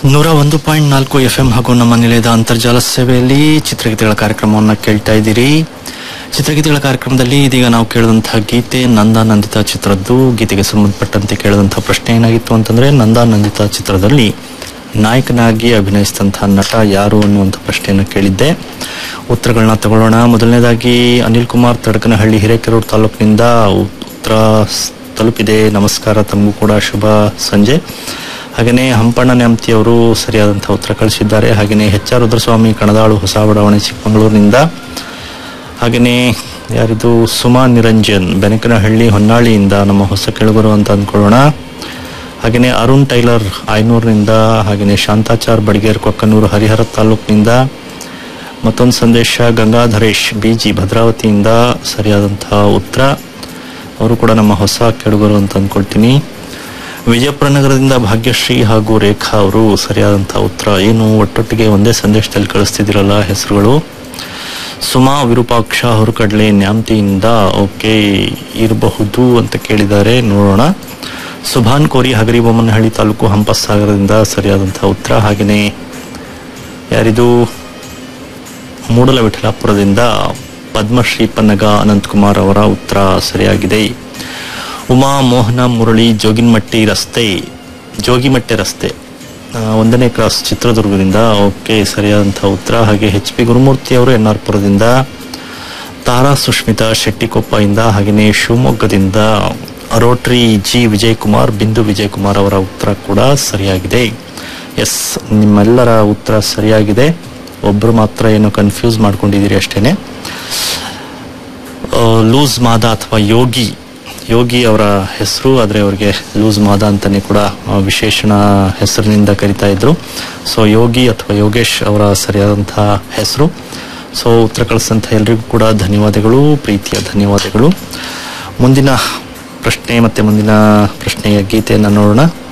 ನೂರ ಒಂದು ಪಾಯಿಂಟ್ ನಾಲ್ಕು ಎಫ್ ಎಂ ಹಾಗೂ ನಮ್ಮ ನಿಲಯದ ಅಂತರ್ಜಾಲ ಸೇವೆಯಲ್ಲಿ ಚಿತ್ರಗೀತೆಗಳ ಕಾರ್ಯಕ್ರಮವನ್ನು ಕೇಳ್ತಾ ಇದ್ದೀರಿ ಚಿತ್ರಗೀತೆಗಳ ಕಾರ್ಯಕ್ರಮದಲ್ಲಿ ಇದೀಗ ನಾವು ಕೇಳಿದಂತಹ ಗೀತೆ ನಂದಾನಂದಿತ ಚಿತ್ರದ್ದು ಗೀತೆಗೆ ಸಂಬಂಧಪಟ್ಟಂತೆ ಕೇಳಿದಂತಹ ಪ್ರಶ್ನೆ ಏನಾಗಿತ್ತು ಅಂತಂದ್ರೆ ನಂದಾನಂದಿತ ಚಿತ್ರದಲ್ಲಿ ನಾಯಕನಾಗಿ ಅಭಿನಯಿಸಿದಂತಹ ನಟ ಯಾರು ಅನ್ನುವಂಥ ಪ್ರಶ್ನೆಯನ್ನು ಕೇಳಿದ್ದೆ ಉತ್ತರಗಳನ್ನ ತಗೊಳ್ಳೋಣ ಮೊದಲನೇದಾಗಿ ಅನಿಲ್ ಕುಮಾರ್ ತಡಕನಹಳ್ಳಿ ಹಿರೇಕೆರೂರು ತಾಲೂಕಿನಿಂದ ಉತ್ತರ ಸ್- ತಲುಪಿದೆ ನಮಸ್ಕಾರ ತಮಗೂ ಕೂಡ ಶುಭ ಸಂಜೆ ಹಾಗೆಯೇ ಹಂಪಣ್ಣ ನ್ಯಾಮತಿ ಅವರು ಸರಿಯಾದಂತಹ ಉತ್ತರ ಕಳಿಸಿದ್ದಾರೆ ಹಾಗೆಯೇ ಎಚ್ ಆರ್ ರುದ್ರಸ್ವಾಮಿ ಕಣದಾಳು ಹೊಸ ಬಡಾವಣೆ ಚಿಕ್ಕಮಗಳೂರಿನಿಂದ ಹಾಗೆಯೇ ಯಾರಿದು ಸುಮಾ ನಿರಂಜನ್ ಬೆನಕನಹಳ್ಳಿ ಹೊನ್ನಾಳಿಯಿಂದ ನಮ್ಮ ಹೊಸ ಕೆಳಗರು ಅಂತ ಅಂದ್ಕೊಳ್ಳೋಣ ಹಾಗೆಯೇ ಅರುಣ್ ಟೈಲರ್ ಆಯ್ನೂರಿನಿಂದ ಹಾಗೆಯೇ ಶಾಂತಾಚಾರ್ ಬಡಿಗೇರ್ ಕೊಕ್ಕನೂರು ಹರಿಹರ ತಾಲೂಕಿನಿಂದ ಮತ್ತೊಂದು ಸಂದೇಶ ಗಂಗಾಧರೇಶ್ ಬಿಜಿ ಭದ್ರಾವತಿಯಿಂದ ಸರಿಯಾದಂತಹ ಉತ್ತರ ಅವರು ಕೂಡ ನಮ್ಮ ಹೊಸ ಕೆಡುಗರು ಅಂತ ಅಂದ್ಕೊಳ್ತೀನಿ ವಿಜಯಪುರ ನಗರದಿಂದ ಭಾಗ್ಯಶ್ರೀ ಹಾಗೂ ರೇಖಾ ಅವರು ಸರಿಯಾದಂತಹ ಉತ್ತರ ಏನು ಒಟ್ಟೊಟ್ಟಿಗೆ ಒಂದೇ ಸಂದೇಶದಲ್ಲಿ ಕಳಿಸ್ತಿದ್ದೀರಲ್ಲ ಹೆಸರುಗಳು ಸುಮಾ ವಿರೂಪಾಕ್ಷ ಹೊರಕಡ್ಲೆ ನ್ಯಾಮ್ತಿಯಿಂದ ಓಕೆ ಇರಬಹುದು ಅಂತ ಕೇಳಿದ್ದಾರೆ ನೋಡೋಣ ಸುಭಾನ್ ಕೋರಿ ಹಗರಿಬೊಮ್ಮನಹಳ್ಳಿ ತಾಲೂಕು ಹಂಪಸಾಗರದಿಂದ ಸರಿಯಾದಂತಹ ಉತ್ತರ ಹಾಗೆಯೇ ಯಾರಿದು ಮೂಡಲ ವಿಠಲಾಪುರದಿಂದ ಪದ್ಮಶ್ರೀ ಪನ್ನಗ ಅನಂತಕುಮಾರ್ ಅವರ ಉತ್ತರ ಸರಿಯಾಗಿದೆ ಉಮಾ ಮೋಹನ ಮುರಳಿ ಜೋಗಿನ್ಮಟ್ಟಿ ರಸ್ತೆ ಜೋಗಿಮಟ್ಟೆ ರಸ್ತೆ ಆ, ಒಂದನೇ ಕ್ರಾಸ್ ಚಿತ್ರದುರ್ಗದಿಂದ ಓಕೆ ಸರಿಯಾದಂತಹ ಉತ್ತರ ಹಾಗೆ ಎಚ್ ಪಿ ಗುರುಮೂರ್ತಿ ಅವರು ಎನ್ ಆರ್ ಪುರದಿಂದ ತಾರಾ ಸುಷ್ಮಿತಾ ಶೆಟ್ಟಿಕೊಪ್ಪಯಿಂದ ಹಾಗೆಯೇ ಶಿವಮೊಗ್ಗದಿಂದ ರೋಟ್ರಿ ಜಿ ವಿಜಯಕುಮಾರ್ ಬಿಂದು ವಿಜಯಕುಮಾರ್ ಅವರ ಉತ್ತರ ಕೂಡ ಸರಿಯಾಗಿದೆ ಎಸ್ ನಿಮ್ಮೆಲ್ಲರ ಉತ್ತರ ಸರಿಯಾಗಿದೆ ಒಬ್ಬರು ಮಾತ್ರ ಏನು ಕನ್ಫ್ಯೂಸ್ ಮಾಡ್ಕೊಂಡಿದ್ದೀರಿ ಅಷ್ಟೇನೆ ಆ, ಲೂಸ್ ಮಾದ ಅಥವಾ ಯೋಗಿ ಯೋಗಿ ಅವರ ಹೆಸರು ಆದರೆ ಅವರಿಗೆ ಲೂಸ್ ಮಾದ ಅಂತಾನೆ ಕೂಡ ಆ, ವಿಶೇಷಣ ಹೆಸರಿನಿಂದ ಕರಿತಾ ಇದ್ರು ಸೊ ಯೋಗಿ ಅಥವಾ ಯೋಗೇಶ್ ಅವರ ಸರಿಯಾದಂತಹ ಹೆಸರು ಸೊ ಉತ್ತರ ಕಳಿಸಿದಂಥ ಎಲ್ರಿಗೂ ಕೂಡ ಧನ್ಯವಾದಗಳು ಪ್ರೀತಿಯ ಧನ್ಯವಾದಗಳು ಮುಂದಿನ ಪ್ರಶ್ನೆ ಮತ್ತೆ ಮುಂದಿನ ಪ್ರಶ್ನೆಯ ಗೀತೆಯನ್ನು ನೋಡೋಣ